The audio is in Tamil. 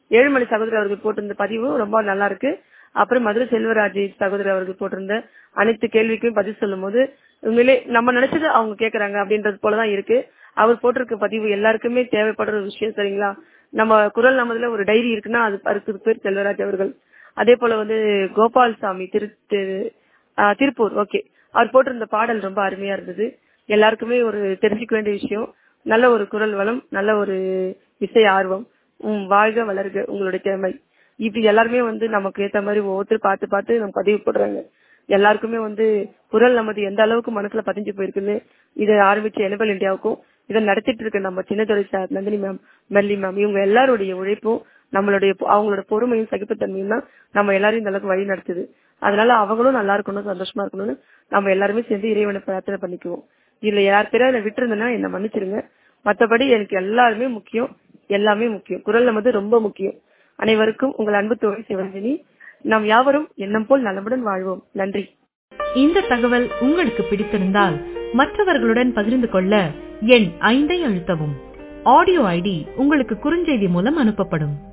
ஏழுமலை சகோதரர் அவர்கள் போட்டிருந்த பதிவு ரொம்ப நல்லா இருக்கு அப்புறம் மதுரை செல்வராஜ் சகோதரர் அவர்கள் போட்டிருந்த அனைத்து கேள்விக்கும் பதில் சொல்லும் போது உண்மையிலே நம்ம நினைச்சது அவங்க கேக்குறாங்க அப்படின்றது போலதான் இருக்கு அவர் போட்டிருக்க பதிவு எல்லாருக்குமே தேவைப்படுற ஒரு விஷயம் சரிங்களா நம்ம குரல் நமதுல ஒரு டைரி இருக்குன்னா அது அதுக்கு பேர் செல்வராஜ் அவர்கள் அதே போல வந்து கோபால் சாமி திரு திரு- ஆஹ் திருப்பூர் ஓகே அவர் போட்டிருந்த பாடல் ரொம்ப அருமையா இருந்தது எல்லாருக்குமே ஒரு தெரிஞ்சுக்க வேண்டிய விஷயம் நல்ல ஒரு குரல் வளம் நல்ல ஒரு இசை ஆர்வம் உம் வாழ்க வளர்க உங்களுடைய திறமை இப்படி எல்லாருமே வந்து நமக்கு ஏத்த மாதிரி ஒவ்வொருத்தர் பார்த்து பார்த்து நம்ம பதிவு போடுறாங்க எல்லாருக்குமே வந்து குரல் நமது எந்த அளவுக்கு மனசுல பதிஞ்சு போயிருக்குன்னு இதை ஆரம்பிச்ச எனபல் இந்தியாவுக்கும் இதை நடத்திட்டு இருக்க நம்ம Chinnadurai sir Nandini ma'am Melly ma'am இவங்க எல்லாருடைய உழைப்பும் நம்மளுடைய பொ- அவங்களோட பொறுமையும் சகிப்புத்தன்மையும் தான் நம்ம எல்லாரையும் இந்த அளவுக்கு வழி நடத்துது அதனால அவங்களும் நல்லா இருக்கணும் சந்தோஷமா இருக்கணும்னு நம்ம எல்லாருமே சேர்ந்து இறைவனை பிரார்த்தனை பண்ணிக்குவோம் இதுல யார் பேரா என்ன விட்டுருந்தேன்னா என்ன மன்னிச்சிருங்க மத்தபடி எனக்கு எல்லாருமே முக்கியம் எல்லாமே முக்கியம் குரல் நமது ரொம்ப முக்கியம் அனைவருக்கும் உங்கள் அன்பு தோழி சிவரஞ்சனி நாம் யாவரும் எண்ணம் போல் நலமுடன் வாழ்வோம் நன்றி இந்த தகவல் உங்களுக்கு பிடித்திருந்தால் மற்றவர்களுடன் பகிர்ந்து கொள்ள எண் ஐந்தை அழுத்தவும் ஆடியோ ஐடி உங்களுக்கு குறுஞ்செய்தி மூலம் அனுப்பப்படும்